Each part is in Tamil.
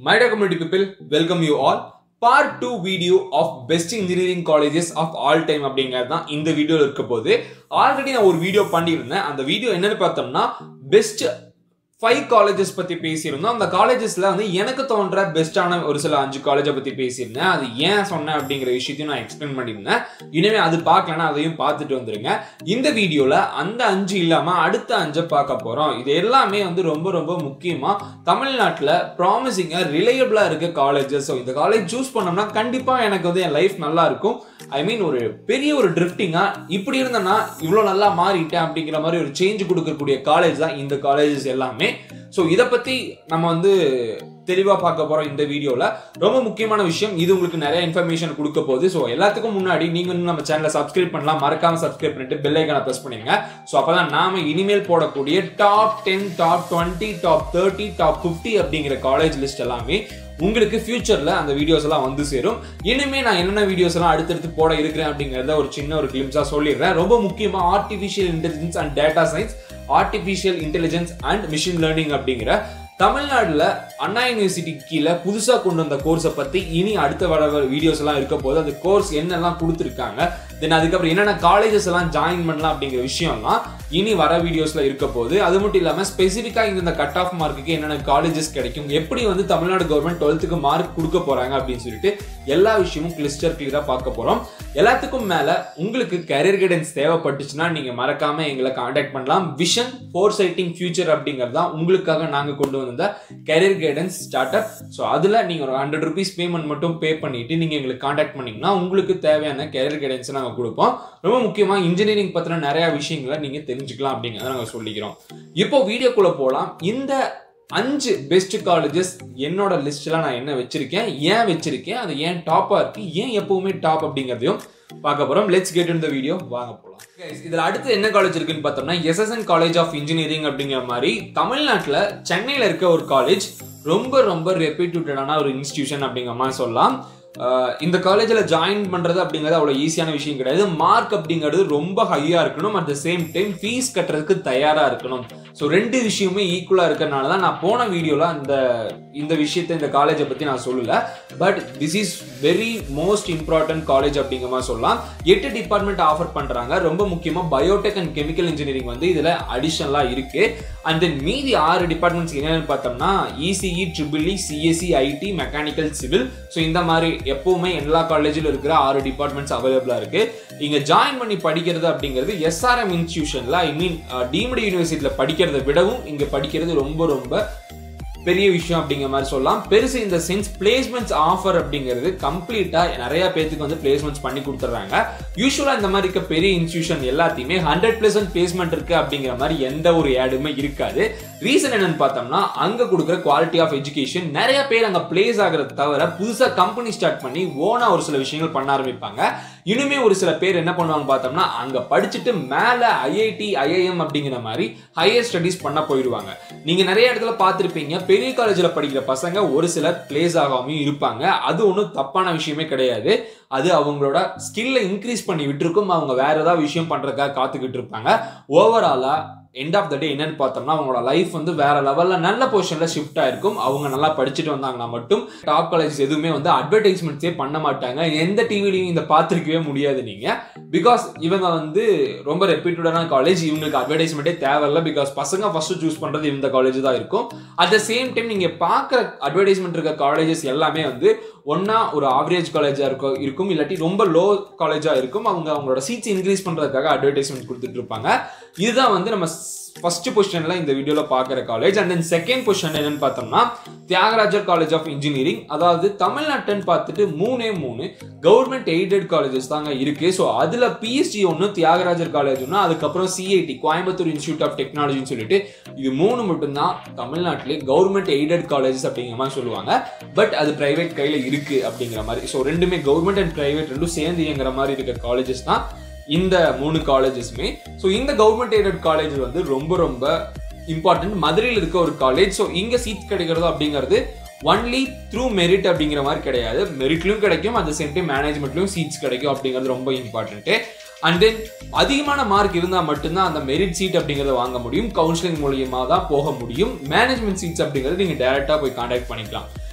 My dear community people, welcome you all. Part two video of best engineering colleges of all time அப்படிங்கிறது தான் இந்த வீடியோவில் இருக்க போது ஆல்ரெடி நான் ஒரு வீடியோ பண்ணியிருந்தேன் அந்த வீடியோ என்னன்னு பார்த்தோம்னா பெஸ்ட் ஃபைவ் காலேஜஸ் பற்றி பேசியிருந்தோம் அந்த காலேஜஸில் வந்து எனக்கு தோன்ற பெஸ்ட்டான ஒரு சில அஞ்சு காலேஜை பற்றி பேசியிருந்தேன் அது ஏன் சொன்னேன் அப்படிங்கிற விஷயத்தையும் நான் எக்ஸ்பிளைன் பண்ணியிருந்தேன் இனிமே அது பார்க்கலன்னா அதையும் பார்த்துட்டு வந்துருங்க இந்த வீடியோவில் அந்த அஞ்சு இல்லாமல் அடுத்த அஞ்சை பார்க்க போகிறோம் இது எல்லாமே வந்து ரொம்ப ரொம்ப முக்கியமாக தமிழ்நாட்டில் ப்ராமிசிங்காக ரிலையபிளாக இருக்க காலேஜஸ் ஸோ இந்த காலேஜ் சூஸ் பண்ணோம்னா கண்டிப்பாக எனக்கு வந்து என் லைஃப் நல்லா இருக்கும் ஐ மீன் ஒரு பெரிய ஒரு ட்ரிஃப்டிங்காக இப்படி இருந்தேன்னா இவ்வளோ நல்லா மாறிட்டேன் அப்படிங்கிற மாதிரி ஒரு சேஞ்ச் கொடுக்கக்கூடிய காலேஜ் தான் இந்த காலேஜஸ் எல்லாமே ஸோ இதை பற்றி நம்ம வந்து தெளிவாக பார்க்க போகிறோம் இந்த வீடியோவில் ரொம்ப முக்கியமான விஷயம் இது உங்களுக்கு நிறைய இன்ஃபர்மேஷன் கொடுக்க போகுது ஸோ எல்லாத்துக்கும் முன்னாடி நீங்கள் வந்து நம்ம சேனலை சப்ஸ்கிரைப் பண்ணலாம் மறக்காம சப்ஸ்கிரைப் பண்ணிட்டு பெல் ஐக்கான ப்ரெஸ் பண்ணிடுங்க ஸோ அப்போ தான் நாம இனிமேல் போடக்கூடிய top ten top twenty top thirty top fifty அப்படிங்கிற காலேஜ் லிஸ்ட் எல்லாமே உங்களுக்கு ஃபியூச்சரில் அந்த வீடியோஸ் எல்லாம் வந்து சேரும் இனிமே நான் என்னென்ன வீடியோஸ் எல்லாம் அடுத்தடுத்து போட இருக்கிறேன் அப்படிங்கிறத ஒரு சின்ன ஒரு கிளிம்ஸாக சொல்லிடுறேன் ரொம்ப முக்கியமாக artificial intelligence and data science artificial intelligence and machine learning அப்படிங்கிற தமிழ்நாடுல அண்ணா யூனிவர்சிட்டி கீழே புதுசாக கொண்டு வந்த கோர்ஸை பற்றி இனி அடுத்த வர வீடியோஸ் எல்லாம் இருக்க போது அந்த கோர்ஸ் என்னெல்லாம் கொடுத்துருக்காங்க தென் அதுக்கப்புறம் என்னென்ன காலேஜஸ் எல்லாம் ஜாயின் பண்ணலாம் அப்படிங்கிற விஷயம்லாம் இனி வர வீடியோஸ்ல இருக்க போது அது மட்டும் இல்லாமல் ஸ்பெசிஃபிக்காக இந்த கட் ஆஃப் மார்க்குக்கு என்னென்ன காலேஜஸ் கிடைக்கும் எப்படி வந்து தமிழ்நாடு கவர்மெண்ட் டுவெல்த்துக்கு மார்க் கொடுக்க போறாங்க அப்படின்னு சொல்லிட்டு எல்லா விஷயமும் கிளிஸ்டர் கிளியராக பார்க்க போறோம் எல்லாத்துக்கும் மேல உங்களுக்கு கரியர் கைடன்ஸ் தேவைப்பட்டுச்சுன்னா நீங்க மறக்காம எங்களை காண்டாக்ட் பண்ணலாம் விஷன் ஃபோர் சைட்டிங் ஃபியூச்சர் அப்படிங்கிறது தான் உங்களுக்காக நாங்கள் கொண்டு வந்த career guidance start up so அதில் நீங்கள் ஒரு ஹண்ட்ரட் ருபீஸ் பேமெண்ட் மட்டும் பே பண்ணிட்டு நீங்கள் எங்களுக்கு காண்டாக்ட் பண்ணீங்கன்னா உங்களுக்கு தேவையான கரியர் கைடன்ஸை நாங்கள் கொடுப்போம் ரொம்ப முக்கியமாக இன்ஜினியரிங் பற்றின நிறைய விஷயங்களை நீங்கள் தெரிஞ்சுக்கலாம் அப்படிங்கிறத நாங்கள் சொல்லிக்கிறோம் இப்போ வீடியோக்குள்ளே போகலாம் இந்த அஞ்சு பெஸ்ட் காலேஜஸ் என்னோட லிஸ்ட்ல நான் என்ன வச்சிருக்கேன் ஏன் வச்சிருக்கேன் அது ஏன் டாப்பா இருக்கு ஏன் எப்பவுமே டாப் அப்படிங்கிறதையும் பார்க்க போறோம் let's get in the video வாங்க போலாம் இதுல அடுத்து என்ன காலேஜ் இருக்குன்னு பார்த்தோம்னா எஸ்எஸ்என் காலேஜ் ஆஃப் இன்ஜினியரிங் அப்படிங்கிற மாதிரி தமிழ்நாட்டில் சென்னையில் இருக்க ஒரு காலேஜ் ரொம்ப ரொம்ப ரெப்யூட்டடான ஒரு இன்ஸ்டிடியூஷன் அப்படிங்கிற மாதிரி சொல்லலாம் இந்த காலேஜில் ஜாயின் பண்ணுறது அப்படிங்கிறது அவ்வளோ ஈஸியான விஷயம் கிடையாது மார்க் அப்படிங்கிறது ரொம்ப ஹையாக இருக்கணும் at the same time fees கட்டுறதுக்கு தயாராக இருக்கணும் ஸோ ரெண்டு விஷயமே ஈக்குவலாக இருக்கிறனால தான் நான் போன வீடியோவில் அந்த இந்த விஷயத்தை இந்த காலேஜை பற்றி நான் சொல்லலை but this is very most important college அப்படிங்கிற மாதிரி சொல்லலாம் எட்டு டிபார்ட்மெண்ட் ஆஃபர் பண்ணுறாங்க ரொம்ப முக்கியமாக பயோடெக் அண்ட் கெமிக்கல் இன்ஜினியரிங் வந்து இதில் அடிஷனலாக இருக்குது அண்ட் தென் மீதி ஆறு டிபார்ட்மெண்ட்ஸ் என்னென்னு பார்த்தோம்னா ECE triple E CSC IT mechanical civil so இந்த மாதிரி எப்பவுமே எல்லா காலேஜில் இருக்கிற ஆறு டிபார்ட்மெண்ட்ஸ் அவைலபிளாக இருக்கு இங்கே ஜாயின் பண்ணி படிக்கிறது அப்படிங்கிறது எஸ்ஆர்எம் இன்ஸ்டியூஷனில் ஐ மீன் டீம்டு யூனிவர்சிட்டியில் படிக்கிறத விடவும் இங்கே படிக்கிறது ரொம்ப ரொம்ப பெரிய விஷயம் அப்படிங்கிற மாதிரி சொல்லலாம் பெருசு இந்த சென்ஸ் பிளேஸ்மெண்ட்ஸ் ஆஃபர் அப்படிங்கிறது கம்ப்ளீட்டாக நிறைய பேத்துக்கு வந்து பிளேஸ்மெண்ட்ஸ் பண்ணி கொடுத்துட்றாங்க யூஸ்வலாக இந்த மாதிரி இருக்க பெரிய இன்ஸ்டியூஷன் எல்லாத்தையுமே ஹண்ட்ரட் பர்சன்ட் பிளேஸ்மெண்ட் இருக்கு அப்படிங்கிற மாதிரி எந்த ஒரு ஏடுமே இருக்காது ரீசன் என்னன்னு பார்த்தோம்னா அங்கே கொடுக்குற குவாலிட்டி ஆஃப் எஜுகேஷன் நிறைய பேர் அங்கே பிளேஸ் ஆகிறது தவிர புதுசாக கம்பெனி ஸ்டார்ட் பண்ணி ஓனா ஒரு சில விஷயங்கள் பண்ண ஆரம்பிப்பாங்க இனிமே ஒரு சில பேர் என்ன பண்ணுவாங்க பார்த்தோம்னா அங்கே படிச்சுட்டு மேலே ஐஐடி ஐஐஎம் அப்படிங்கிற மாதிரி ஹையர் ஸ்டடீஸ் பண்ண போயிடுவாங்க நீங்கள் நிறைய இடத்துல பார்த்துருப்பீங்க பெரிய காலேஜில் படிக்கிற பசங்க ஒரு சிலர் பிளேஸ் ஆகாமையும் இருப்பாங்க அது ஒன்றும் தப்பான விஷயமே கிடையாது அது அவங்களோட ஸ்கில்லை இன்க்ரீஸ் பண்ணி விட்டுருக்கும் அவங்க வேற ஏதாவது விஷயம் பண்ணுறதுக்காக காத்துக்கிட்டு இருப்பாங்க ஓவராலாக எண்ட் ஆஃப் த டே என்னன்னு பார்த்தோம்னா அவங்களோட லைஃப் வந்து வேற லெவலில் நல்ல பொசிஷனில் ஷிஃப்ட் ஆயிருக்கும் அவங்க நல்லா படிச்சுட்டு வந்தாங்கன்னா மட்டும் டாப் காலேஜஸ் எதுவுமே வந்து அட்வர்டைஸ்மெண்ட்ஸே பண்ண மாட்டாங்க எந்த டிவிலையும் இந்த பார்த்துருக்கவே முடியாது நீங்கள் பிகாஸ் இவங்க வந்து ரொம்ப ரெப்யூட்டடான காலேஜ் இவங்களுக்கு அட்வர்டைஸ்மெண்ட்டே தேவையில்ல பிகாஸ் பசங்க ஃபர்ஸ்ட் சூஸ் பண்ணுறது இந்த காலேஜ் தான் இருக்கும் அட் த சேம் டைம் நீங்கள் பார்க்குற அட்வர்டைஸ்மெண்ட் இருக்க காலேஜஸ் எல்லாமே வந்து ஒன்றா ஒரு ஆவரேஜ் காலேஜாக இருக்கும் இருக்கும் இல்லாட்டி ரொம்ப லோ காலேஜாக இருக்கும் அவங்க அவங்களோட சீட்ஸ் இன்க்ரீஸ் பண்ணுறதுக்காக அட்வர்டைஸ்மெண்ட் கொடுத்துட்டு இருப்பாங்க இதுதான் வந்து நம்ம ஃபர்ஸ்ட் பொசிஷனில் இந்த வீடியோவில் பார்க்குற college and then second position என்னன்னு பார்த்தோம்னா தியாகராஜர் காலேஜ் ஆஃப் இன்ஜினியரிங் அதாவது தமிழ்நாட்டுன்னு பார்த்துட்டு மூணே மூணு கவர்மெண்ட் எய்டட் காலேஜஸ் தாங்க இருக்கு ஸோ அதில் பிஎஸ்டி ஒன்று தியாகராஜர் காலேஜ் ஒன்று அதுக்கப்புறம் சிஐடி கோயம்புத்தூர் இன்ஸ்டியூட் ஆஃப் டெக்னாலஜின்னு சொல்லிட்டு இது மூணு மட்டும்தான் தமிழ்நாட்டிலே கவர்மெண்ட் எய்டட் காலேஜஸ் அப்படிங்கிற மாதிரி சொல்லுவாங்க பட் அது பிரைவேட் கையில் இருக்கு அப்படிங்கிற மாதிரி ஸோ ரெண்டுமே கவர்மெண்ட் அண்ட் பிரைவேட் ரெண்டும் சேர்ந்து இயங்குற மாதிரி இருக்க காலேஜஸ் தான் இந்த மூணு காலேஜஸ்மே ஸோ இந்த கவர்மெண்ட் எய்டட் காலேஜ் வந்து ரொம்ப ரொம்ப இம்பார்ட்டன்ட் மதுரையில் இருக்க ஒரு காலேஜ் ஸோ இங்கே சீட் கிடைக்கிறது அப்படிங்கிறது ஒன்லி த்ரூ மெரிட் அப்படிங்கிற மாதிரி கிடையாது மெரிட்லையும் கிடைக்கும் அட் சேம் டைம் மேனேஜ்மெண்ட்லையும் சீட்ஸ் கிடைக்கும் அப்படிங்கிறது ரொம்ப இம்பார்ட்டன்ட்டு அண்ட் தென் அதிகமான மார்க் இருந்தால் மட்டும்தான் அந்த மெரிட் சீட் அப்படிங்கிறத வாங்க முடியும் கவுன்சிலிங் மூலியமாக தான் போக முடியும் மேனேஜ்மெண்ட் சீட்ஸ் அப்படிங்கிறது நீங்கள் டேரெக்டாக போய் காண்டாக்ட் பண்ணிக்கலாம்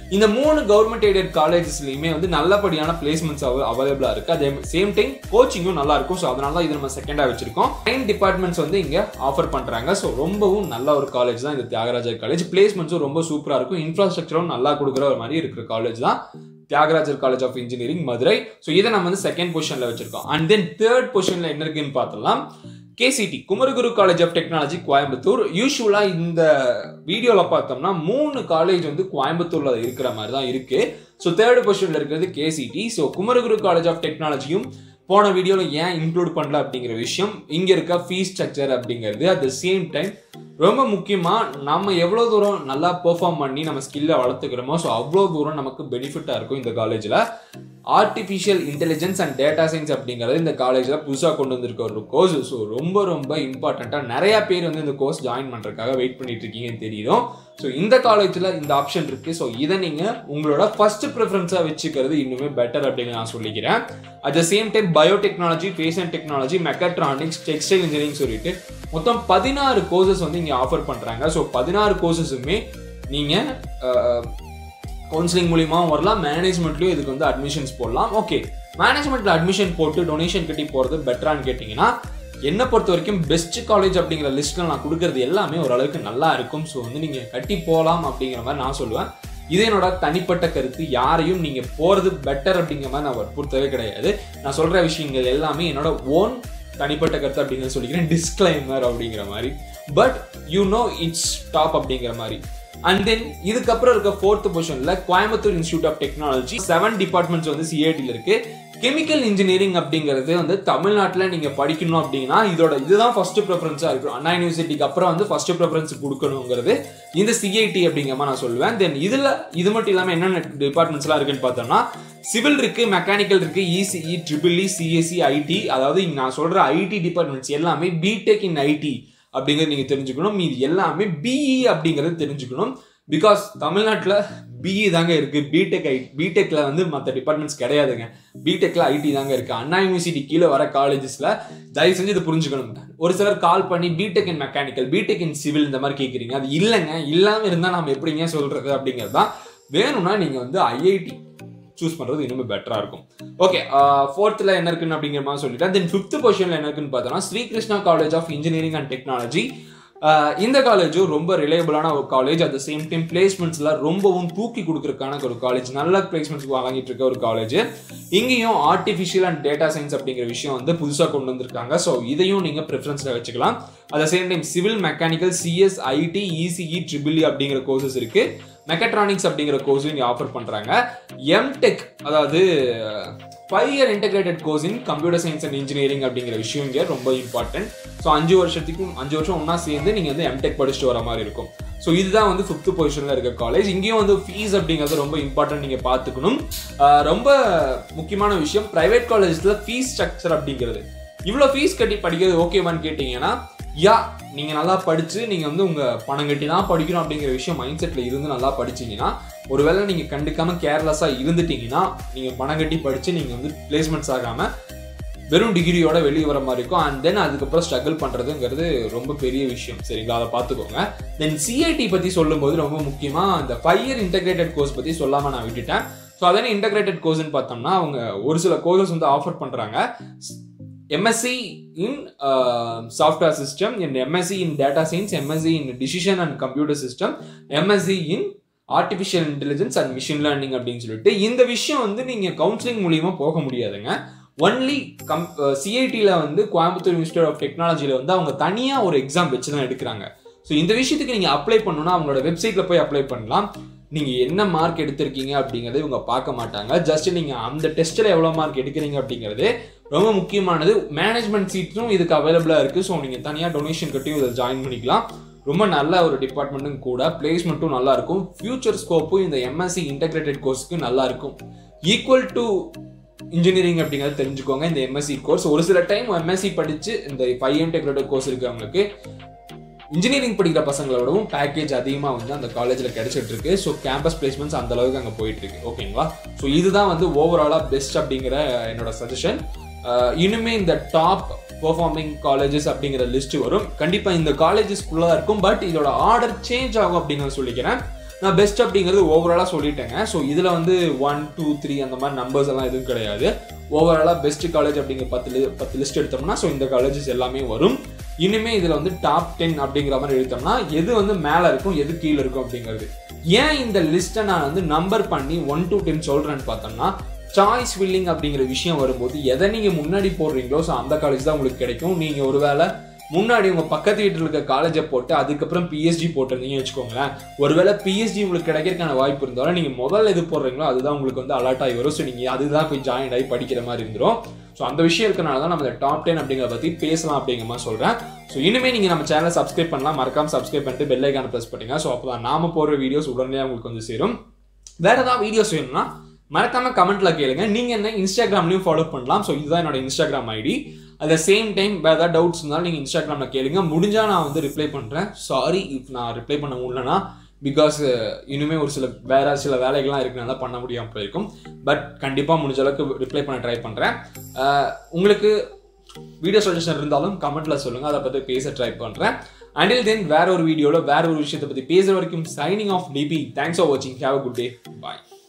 இந்த மூணு கவர்மெண்ட் எய்டட் காலேஜஸ்லையுமே வந்து நல்லபடியான பிளேஸ்மெண்ட்ஸ் அவைலபிளா இருக்கு அதே சேம் டைம் கோச்சிங்கும் நல்லா இருக்கும் ஸோ அதனால தான் இது நம்ம செகண்டா வச்சிருக்கோம் நைன் டிபார்ட்மெண்ட்ஸ் வந்து இங்க ஆஃபர் பண்றாங்க ஸோ ரொம்பவும் நல்ல ஒரு காலேஜ் தான் இந்த தியாகராஜர் காலேஜ் பிளேஸ்மெண்ட்ஸும் ரொம்ப சூப்பரா இருக்கும் இன்ஃப்ராஸ்ட்ரக்சரும் நல்லா கொடுக்குற ஒரு மாதிரி இருக்கிற காலேஜ் தான் Thiagarajar college of engineering Madurai so இதை நம்ம வந்து செகண்ட் பொசிஷன்ல வச்சிருக்கோம் அண்ட் தென் தேர்ட் பொசிஷன்ல என்ன இருக்குன்னு பார்த்தலாம் KCT Kumaraguru college of technology Coimbatore usually இந்த வீடியோல பார்த்தோம்னா மூணு காலேஜ் வந்து கோயம்புத்தூர்ல இருக்கிற மாதிரி தான் இருக்கு ஸோ தேர்ட் பொசிஷன்ல இருக்கிறது KCT so Kumaraguru college of டெக்னாலஜியும் போன வீடியோவில் ஏன் இன்க்ளூட் பண்ணல அப்படிங்கிற விஷயம் இங்கே இருக்க ஃபீஸ் ஸ்ட்ரக்சர் அப்படிங்கிறது அட் த சேம் டைம் ரொம்ப முக்கியமாக நம்ம எவ்வளோ தூரம் நல்லா பெர்ஃபார்ம் பண்ணி நம்ம ஸ்கில்லை வளர்த்துக்கிறோமோ ஸோ அவ்வளோ தூரம் நமக்கு பெனிஃபிட்டாக இருக்கும் இந்த காலேஜில் artificial intelligence and data science அப்படிங்கிறது இந்த காலேஜில் புதுசாக கொண்டு வந்திருக்க ஒரு கோர்ஸ் ஸோ ரொம்ப ரொம்ப இம்பார்ட்டண்ட்டாக நிறைய பேர் வந்து இந்த கோர்ஸ் ஜாயின் பண்ணுறதுக்காக வெயிட் பண்ணிட்டு இருக்கீங்கன்னு தெரியும் ஸோ இந்த காலேஜில் இந்த ஆப்ஷன் இருக்குது ஸோ இதை நீங்கள் உங்களோட ஃபர்ஸ்ட் ப்ரிஃபரன்ஸாக வச்சுக்கிறது இன்னுமே பெட்டர் அப்படின்னு நான் சொல்லிக்கிறேன் at the same time biotechnology fashion technology mechatronics textile engineering சொல்லிட்டு மொத்தம் பதினாறு கோர்சஸ் வந்து இங்கே ஆஃபர் பண்ணுறாங்க ஸோ பதினாறு கோர்சஸுமே நீங்கள் கவுன்சிலிங் மூலியமாகவும் வரலாம் மேனேஜ்மெண்ட்லையும் இதுக்கு வந்து அட்மிஷன்ஸ் போடலாம் ஓகே மேனேஜ்மெண்ட்டில் அட்மிஷன் போட்டு டொனேஷன் கட்டி போகிறது பெட்டரான்னு கேட்டிங்கன்னா என்னை பொறுத்த வரைக்கும் பெஸ்ட் காலேஜ் அப்படிங்கிற லிஸ்ட்டில் நான் கொடுக்கறது எல்லாமே ஓரளவுக்கு நல்லா இருக்கும் ஸோ வந்து நீங்கள் கட்டி போகலாம் அப்படிங்கிற மாதிரி நான் சொல்லுவேன் இது என்னோட தனிப்பட்ட கருத்து யாரையும் நீங்கள் போகிறது பெட்டர் அப்படிங்கிற மாதிரி நான் வற்புறுத்தவே கிடையாது நான் சொல்கிற விஷயங்கள் எல்லாமே என்னோட ஓன் தனிப்பட்ட கருத்து அப்படிங்கிறத சொல்லிக்கிறேன் டிஸ்க்ளைமர் அப்படிங்கிற மாதிரி but you know it's top அப்படிங்கிற மாதிரி அண்ட் தென் இதுக்கப்புறம் இருக்க ஃபோர்த் பொசிஷன்ல Coimbatore institute of technology seven departments வந்து சிஐடியில் இருக்கு கெமிக்கல் இன்ஜினியரிங் அப்படிங்கிறது வந்து தமிழ்நாட்டில் நீங்கள் படிக்கணும் அப்படின்னா இதோட இதுதான் ஃபர்ஸ்ட் ப்ரிஃபரன்ஸாக இருக்கும் அண்ணா யூனிவர்சிட்டிக்கு அப்புறம் வந்து ஃபர்ஸ்ட் ப்ரிஃபரன்ஸ் கொடுக்கணுங்கிறது இந்த சிஐடி அப்படிங்கிற மாதிரி நான் சொல்லுவேன் தென் இதில் இது மட்டும் இல்லாமல் என்னென்ன டிபார்ட்மெண்ட்ஸ்லாம் இருக்குன்னு பார்த்தோம்னா சிவில் இருக்கு மெக்கானிக்கல் இருக்கு ECE triple E CSC IT அதாவது இங்க நான் சொல்ற ஐடி டிபார்ட்மெண்ட்ஸ் எல்லாமே பிடெக் இன் ஐடி அப்படிங்கிறது நீங்கள் தெரிஞ்சுக்கணும் இது எல்லாமே பிஇ அப்படிங்கிறது தெரிஞ்சுக்கணும் பிகாஸ் தமிழ்நாட்டில் பிஇ தாங்க இருக்குது பிடெக் ஐ பிடெக்கில் வந்து மற்ற டிபார்ட்மெண்ட்ஸ் கிடையாதுங்க பிடெக்கில் ஐடி தாங்க இருக்குது அண்ணா யூனிவர்சிட்டி கீழே வர காலேஜஸில் தயவு செஞ்சு இது புரிஞ்சுக்கணும் ஒரு சிலர் கால் பண்ணி BTech in mechanical BTech in civil இந்த மாதிரி கேட்குறீங்க அது இல்லைங்க இல்லாமல் இருந்தால் நம்ம எப்படிங்க சொல்கிறது அப்படிங்கிறது தான் வேணும்னா நீங்கள் வந்து ஐஐடி சூஸ் பண்ணுறது இன்னுமே பெட்டராக இருக்கும் ஓகே ஃபோர்த்தில் என்ன இருக்குன்னு அப்படிங்கிற மாதிரி சொல்லிட்டேன் தென் ஃபிஃப்த் பொசிஷனில் என்ன இருக்குன்னு பார்த்தோம்னா Sri Krishna college of engineering and technology இந்த காலேஜும் ரொம்ப ரிலையபிளான ஒரு college at the same time பிளேஸ்மெண்ட்ஸ்ல ரொம்பவும் தூக்கி கொடுக்குறதுக்கான ஒரு காலேஜ் நல்ல பிளேஸ்மெண்ட்ஸ் வழங்கிட்டு இருக்க ஒரு காலேஜ் இங்கேயும் ஆர்டிஃபிஷியல் அண்ட் டேட்டா சயின்ஸ் அப்படிங்கிற விஷயம் வந்து புதுசாக கொண்டு வந்திருக்காங்க ஸோ இதையும் நீங்கள் ப்ரிஃபரன்ஸில் வச்சுக்கலாம் at the same time civil mechanical CS IT ECE triple அப்படிங்கிற கோர்சஸ் இருக்கு மெக்கட்ரானிக்ஸ் அப்படிங்கிற கோர்ஸும் இங்கே ஆஃபர் பண்ணுறாங்க எம்டெக் அதாவது five year integrated course in computer science and engineering அப்படிங்கிற விஷயம் இங்கே ரொம்ப இம்பார்ட்டன்ட் ஸோ அஞ்சு வருஷத்துக்கும் அஞ்சு வருஷம் ஒன்றா சேர்ந்து நீங்கள் வந்து எம்டெக் படிச்சுட்டு வர மாதிரி இருக்கும் ஸோ இதுதான் வந்து ஃபிஃப்த் பொசிஷனில் இருக்க காலேஜ் இங்கேயும் வந்து ஃபீஸ் அப்படிங்கிறது ரொம்ப இம்பார்ட்டன்ட் நீங்கள் பார்த்துக்கணும் ரொம்ப முக்கியமான விஷயம் ப்ரைவேட் காலேஜஸில் ஃபீஸ் ஸ்ட்ரக்சர் அப்படிங்கிறது இவ்வளோ ஃபீஸ் கட்டி படிக்கிறது ஓகேவான்னு கேட்டிங்கன்னா யா நீங்கள் நல்லா படித்து நீங்கள் வந்து உங்கள் பணம் கட்டி தான் படிக்கணும் அப்படிங்கிற விஷயம் மைண்ட் செட்டில் இருந்து நல்லா படிச்சீங்கன்னா ஒருவேளை நீங்கள் கண்டுக்காமல் கேர்லெஸ்ஸாக இருந்துட்டீங்கன்னா நீங்கள் பணம் கட்டி படித்து நீங்கள் வந்து பிளேஸ்மெண்ட்ஸ் ஆகாமல் வெறும் டிகிரியோட வெளியே வர மாதிரி இருக்கும் அண்ட் தென் அதுக்கப்புறம் ஸ்ட்ரகிள் பண்ணுறதுங்கிறது ரொம்ப பெரிய விஷயம் சரிங்களா அதை பார்த்துக்கோங்க தென் சிஐடி பற்றி சொல்லும்போது ரொம்ப முக்கியமாக அந்த ஃபைவ் இயர் இன்டெகிரேட்டட் கோர்ஸ் பற்றி சொல்லாமல் நான் விட்டுட்டேன் ஸோ அதே இன்டெகிரேட்டட் கோர்ஸ்னு பார்த்தோம்னா அவங்க ஒரு சில கோர்சஸ் வந்து ஆஃபர் பண்ணுறாங்க MSc in software system in MSc in data science MSc in decision and computer system MSc in artificial intelligence and machine learning அப்படின்னு சொல்லிட்டு இந்த விஷயம் வந்து நீங்கள் கவுன்சிலிங் மூலியமாக போக முடியாதுங்க ஒன்லி கம் சிஐடியில் வந்து கோயம்புத்தூர் இன்ஸ்டியூட் ஆஃப் டெக்னாலஜியில் வந்து அவங்க தனியாக ஒரு எக்ஸாம் வச்சு தான் எடுக்கிறாங்க ஸோ இந்த விஷயத்துக்கு நீங்கள் அப்ளை பண்ணணும்னா அவங்களோட வெப்சைட்டில் போய் அப்ளை பண்ணலாம் நீங்கள் என்ன மார்க் எடுத்திருக்கீங்க அப்படிங்கிறத இவங்க பார்க்க மாட்டாங்க ஜஸ்ட் நீங்கள் அந்த டெஸ்ட்டில் எவ்வளோ மார்க் எடுக்கிறீங்க அப்படிங்கிறது ரொம்ப முக்கியமானது மேனேஜ்மெண்ட் சீட்ஸும் இதுக்கு அவைலபிளாக இருக்குது ஸோ நீங்கள் தனியாக டொனேஷன் கட்டியும் இதில் ஜாயின் பண்ணிக்கலாம் ரொம்ப நல்ல ஒரு டிபார்ட்மெண்ட்டும் கூட பிளேஸ்மெண்ட்டும் நல்லா இருக்கும் ஃபியூச்சர் ஸ்கோப்பும் இந்த எம்எஸ்சி இன்டெகிரேட்டட் கோர்ஸ்க்கு நல்லா இருக்கும் ஈக்குவல் டு இன்ஜினியரிங் அப்படிங்கிறது தெரிஞ்சுக்கோங்க இந்த எம்எஸ்சி கோர்ஸ் ஒரு சில டைம் எம்எஸ்சி படித்து இந்த ஃபைவ் இன்டெகிரேட்டட் கோர்ஸ் இருக்கிறவங்களுக்கு இன்ஜினியரிங் படிக்கிற பசங்களை விடவும் பேக்கேஜ் அதிகமாக வந்து அந்த காலேஜில் கிடைச்சிட்டு இருக்கு ஸோ கேம்பஸ் பிளேஸ்மெண்ட்ஸ் அந்த அளவுக்கு அங்கே போயிட்டு இருக்கு ஓகேங்களா ஸோ இதுதான் வந்து ஓவராலாக பெஸ்ட் அப்படிங்கிற என்னோட சஜஷன் இனிமே இந்த டாப் பெர்ஃபார்மிங் காலேஜஸ் அப்படிங்கிற லிஸ்ட் வரும் கண்டிப்பாக இந்த காலேஜஸ்குள்ளே இருக்கும் பட் இதோட ஆர்டர் சேஞ்ச் ஆகும் அப்படிங்கிறத சொல்லிக்கிறேன் நான் பெஸ்ட் அப்படிங்கிறது ஓவராலாக சொல்லிட்டேங்க ஸோ இதில் வந்து ஒன் டூ த்ரீ அந்த மாதிரி நம்பர்ஸ் எல்லாம் எதுவும் கிடையாது ஓவராலாக பெஸ்ட் காலேஜ் அப்படிங்கிற பத்து li- பத்து லிஸ்ட் எடுத்தோம்னா ஸோ இந்த காலேஜஸ் எல்லாமே வரும் இனிமே இதில் வந்து டாப் டென் அப்படிங்கிற மாதிரி எடுத்தோம்னா எது வந்து மேலே இருக்கும் எது கீழே இருக்கும் அப்படிங்கிறது ஏன் இந்த லிஸ்ட்டை நான் வந்து நம்பர் பண்ணி ஒன் to டென் சொல்கிறேன்னு பார்த்தோம்னா சாய்ஸ் வில்லிங் அப்படிங்கிற விஷயம் வரும்போது எதை நீங்கள் முன்னாடி போடுறீங்களோ ஸோ அந்த காலேஜ் தான் உங்களுக்கு கிடைக்கும் நீங்கள் ஒருவேளை முன்னாடி உங்க பக்கத்து வீட்டில் இருக்க காலேஜை போட்டு அதுக்கப்புறம் பிஎஸ்ஜி போட்டிருந்தீங்கன்னு வச்சுக்கோங்களேன் ஒருவேளை பிஎஸ்ஜி உங்களுக்கு கிடைக்கிறதுக்கான வாய்ப்பு இருந்தாலும் நீங்க முதல்ல எது போடுறீங்களோ அதுதான் உங்களுக்கு வந்து அலர்ட் ஆகி வரும் ஸோ நீங்க அதுதான் போய் ஜாயின் ஆகி படிக்கிற மாதிரி இருந்துரும் ஸோ அந்த விஷயம் இருக்கனால தான் நம்ம இந்த டாப் டென் அப்படிங்கிறத பத்தி பேசலாம் அப்படிங்கிற மாதிரி சொல்றேன் ஸோ இனிமே நீங்க நம்ம சேனலை சப்ஸ்கிரைப் பண்ணலாம் மறக்காம சப்ஸ்கிரைப் பண்ணிட்டு பெல் ஐக்கான ப்ரெஸ் பண்ணுங்க ஸோ அப்பதான் நாம போடுற வீடியோஸ் உடனே உங்களுக்கு வந்து சேரும் வேற ஏதாவது வீடியோஸ் வேணும்னா மறக்காம கமெண்ட்ல கேளுங்க நீங்க என்ன இன்ஸ்டாகிராம்லயும் ஃபாலோ பண்ணலாம் ஸோ இதுதான் என்னோட Instagram ID at the same time வேறு ஏதாவது டவுட்ஸ் இருந்தாலும் நீங்கள் இன்ஸ்டாகிராமில் கேளுங்க முடிஞ்சா நான் வந்து ரிப்ளை பண்ணுறேன் சாரி இஃப் நான் ரிப்ளை பண்ண முடியலனா பிகாஸ் இனிமே ஒரு சில வேற சில வேலைகள்லாம் இருக்கனால பண்ண முடியாமல் போயிருக்கும் பட் கண்டிப்பாக முடிஞ்ச அளவுக்கு ரிப்ளை பண்ண ட்ரை பண்ணுறேன் உங்களுக்கு வீடியோ சஜஷன் இருந்தாலும் கமெண்ட்ல சொல்லுங்க அதை பற்றி பேச ட்ரை பண்ணுறேன் அண்டில் தென் வேற ஒரு வீடியோவில் வேற ஒரு விஷயத்தை பற்றி பேசுகிற வரைக்கும் signing off DP thanks for வாட்சிங் have a good day bye